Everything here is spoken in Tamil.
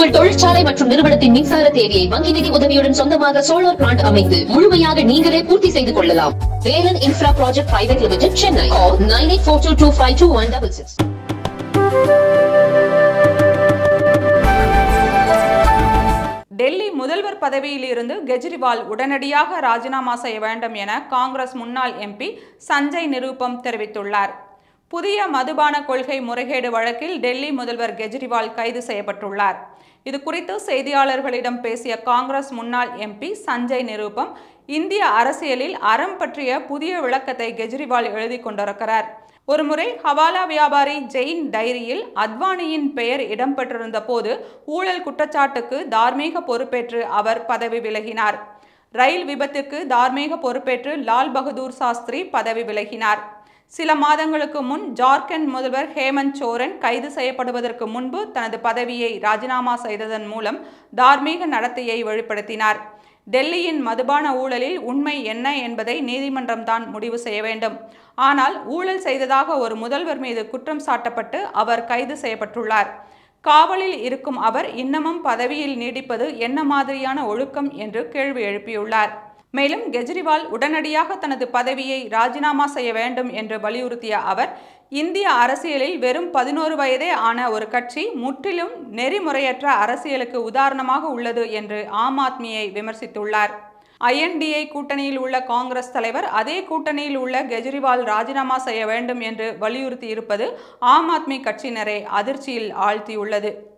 உங்கள் தொழிற்சாலை மற்றும் நிறுவனத்தின் மின்சார தேவையை வங்கி நிதி உதவியுடன் சொந்தமாக சோலார் பிளான்ட் அமைத்து முழுமையாக நீங்களே பூர்த்தி செய்து கொள்ளலாம் Velan infra project private limited Chennai nine eight four two two five two one double six Delhi முதல்வர் பதவியில் இருந்து கெஜ்ரிவால் உடனடியாக ராஜினாமா செய்ய வேண்டும் என காங்கிரஸ் முன்னாள் எம்பி சஞ்சய் நிரூபம் தெரிவித்துள்ளார் புதிய மதுபான கொள்கை முறைகேடு வழக்கில் டெல்லி முதல்வர் கெஜ்ரிவால் கைது செய்யப்பட்டுள்ளார் இது குறித்து செய்தியாளர்களிடம் பேசிய காங்கிரஸ் முன்னாள் எம்பி சஞ்சய் நிரூபம் இந்திய அரசியலில் அறம் பற்றிய புதிய விளக்கத்தை கெஜ்ரிவால் எழுதி கொண்டிருக்கிறார் ஒருமுறை ஹவாலா வியாபாரி ஜெயின் டைரியில் அத்வானியின் பெயர் இடம்பெற்றிருந்த போது ஊழல் குற்றச்சாட்டுக்கு தார்மீக பொறுப்பேற்று அவர் பதவி விலகினார் ரயில் விபத்துக்கு தார்மீக பொறுப்பேற்று லால் பகதூர் சாஸ்திரி பதவி விலகினார் சில மாதங்களுக்கு முன் ஜார்க்கண்ட் முதல்வர் ஹேமந்த் சோரன் கைது செய்யப்படுவதற்கு முன்பு தனது பதவியை ராஜினாமா செய்ததன் மூலம் தார்மீக நடத்தையை வெளிப்படுத்தினார் டெல்லியின் மதுபான ஊழலில் உண்மை என்ன என்பதை நீதிமன்றம் தான் முடிவு செய்ய வேண்டும் ஆனால் ஊழல் செய்ததாக ஒரு முதல்வர் மீது குற்றம் சாட்டப்பட்டு அவர் கைது செய்யப்பட்டுள்ளார் காவலில் இருக்கும் அவர் இன்னமும் பதவியில் நீடிப்பது என்ன மாதிரியான ஒழுக்கம் என்று கேள்வி எழுப்பியுள்ளார் மேலும் கெஜ்ரிவால் உடனடியாக தனது பதவியை ராஜினாமா செய்ய வேண்டும் என்று வலியுறுத்திய அவர் இந்திய அரசியலில் வெறும் பதினோரு வயதே ஆன ஒரு கட்சி முற்றிலும் நெறிமுறையற்ற அரசியலுக்கு உதாரணமாக உள்ளது என்று ஆம் ஆத்மியை விமர்சித்துள்ளார் ஐஎன்டிஏ கூட்டணியில் உள்ள காங்கிரஸ் தலைவர் அதே கூட்டணியில் உள்ள கெஜ்ரிவால் ராஜினாமா செய்ய வேண்டும் என்று வலியுறுத்தி இருப்பது ஆம் ஆத்மி கட்சியினரை அதிர்ச்சியில் ஆழ்த்தியுள்ளது